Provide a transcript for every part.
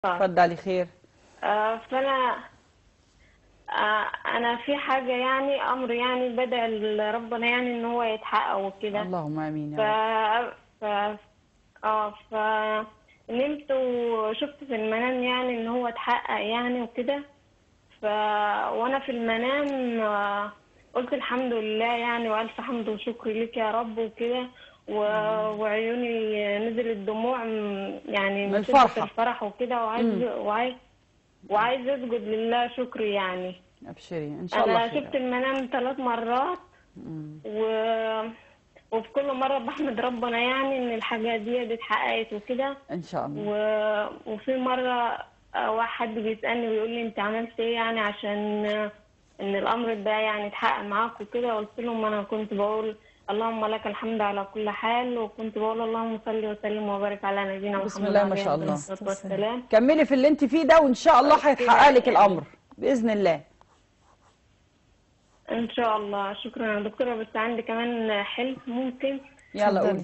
اتفضلي خير آه، فانا آه، انا في حاجه يعني امر يعني بدأ ربنا يعني ان هو يتحقق وكده اللهم امين ف يا رب ف اه ف نمت وشفت في المنام يعني ان هو اتحقق يعني وكده ف وانا في المنام آه، قلت الحمد لله يعني والف حمد وشكر لك يا رب وكده و... وعيوني نزلت دموع م- يعني من شدة الفرحة. الفرح وكده وعايز وعايز وعايز اسجد لله شكر يعني ابشري ان شاء الله انا خير شفت المنام ثلاث مرات مم. و... وفي كل مرة بحمد ربنا يعني إن الحاجة دي اتحققت وكده ان شاء الله و... وفي مرة آه، واحد بيسألني ويقول لي أنت عملت إيه يعني عشان آه، إن الأمر ده يعني اتحقق معاك وكده قلت لهم أنا كنت بقول اللهم لك الحمد على كل حال وكنت بقول اللهم صل وسلم وبارك على نبينا محمد بسم الله ما عليه شاء أفضل الله. الصلاة والسلام كملي في اللي انت فيه ده وان شاء الله هيتحقق لك الامر باذن الله إن شاء الله شكرا يا دكتورة بس عندي كمان حلم ممكن يلا اتفضلي. قولي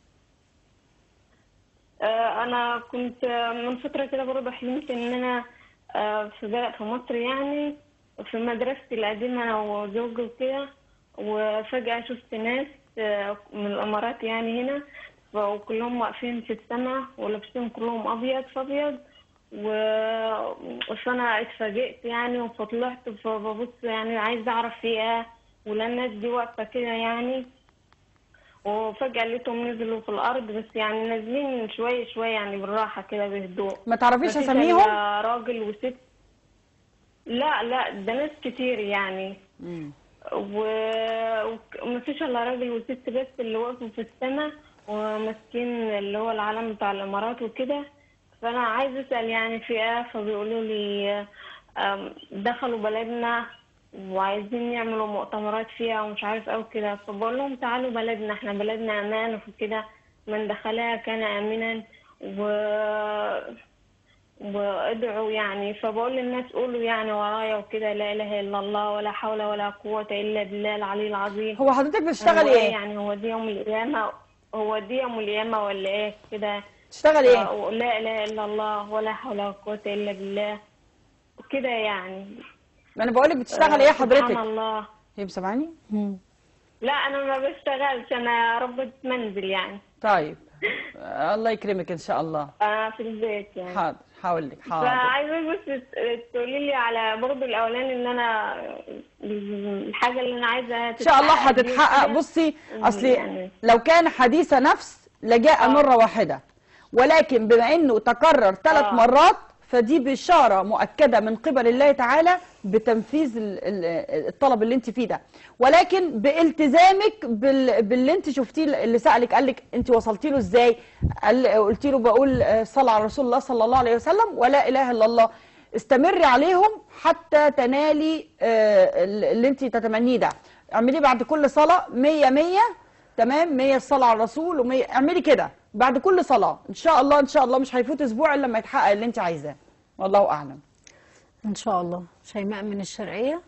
آه، انا كنت آه، من فتره كده برضه حلمت ان انا آه، في بلد في مصر يعني في مدرستي القديمه انا وزوجي وكده وفجاه شفت ناس آه، من الامارات يعني هنا وكلهم واقفين في السماء ولابسين كلهم ابيض في ابيض و- فانا اتفاجئت يعني فطلعت فببص يعني عايزه اعرف في ايه ولا الناس دي واقفه كده يعني وفجأة لقيتهم نزلوا في الأرض بس يعني نازلين شوية شوية يعني بالراحة كده بهدوء ما تعرفيش مفيش اساميهم إلا راجل وست لا لا ده ناس كتير يعني مم. و... ومفيش إلا راجل وست بس اللي وقفوا في السماء وماسكين اللي هو العلم بتاع الإمارات وكده فأنا عايز أسأل يعني في إيه فبيقولوا لي آم، دخلوا بلدنا وعايزين يعملوا مؤتمرات فيها ومش عارف أو كده فبقول لهم تعالوا بلدنا احنا بلدنا أمان وكده من دخلها كان آمنا و وادعوا يعني فبقول للناس قولوا يعني ورايا وكده لا اله الا الله ولا حول ولا قوة الا بالله العلي العظيم هو حضرتك بتشتغلي هو ايه يعني هو دي يوم القيامة هو دي يوم القيامة ولا ايه كده بتشتغلي ايه آه، لا اله الا الله ولا حول ولا قوة الا بالله كده يعني ما انا بقول لك بتشتغلي ايه آه، سبحان حضرتك الله هي سامعاني مم. لا انا ما بشتغلش انا ربة منزل يعني طيب آه، الله يكرمك ان شاء الله انا في البيت يعني حاضر هقول لك حاضر فعايزة بس تقولي لي على برضه الأولاني إن أنا الحاجة اللي أنا عايزة ان شاء الله هتتحقق بصي اصلي يعني- لو كان حديث نفس لجاء آه. مره واحده ولكن بما انه تكرر ثلاث آه. مرات فدي بشاره مؤكده من قبل الله تعالى بتنفيذ ال- ال- الطلب اللي انت فيه ده ولكن بالتزامك بال- باللي انت شفتيه اللي سالك قال لك انت وصلتي له ازاي قال قلت له بقول آه، صلى على رسول الله صلى الله عليه وسلم ولا اله الا الله استمري عليهم حتى تنالي آه، اللي انت تتمنيه ده اعمليه بعد كل صلاه 100 100 تمام 100 الصلاه على الرسول و100 اعملي كده بعد كل صلاه ان شاء الله ان شاء الله مش هيفوت اسبوع الا لما يتحقق اللي انت عايزاه والله اعلم ان شاء الله شيماء من الشرقيه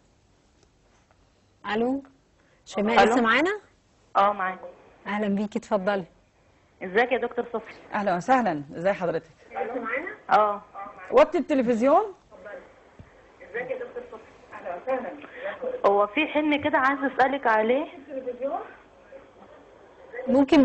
الو شيماء ألو. لسه معانا اه معاكم اهلا بيكي اتفضلي ازيك يا دكتور صفي اهلا وسهلا ازي حضرتك اه وطي التلفزيون هو في حلم كده عايزه اسالك عليه ممكن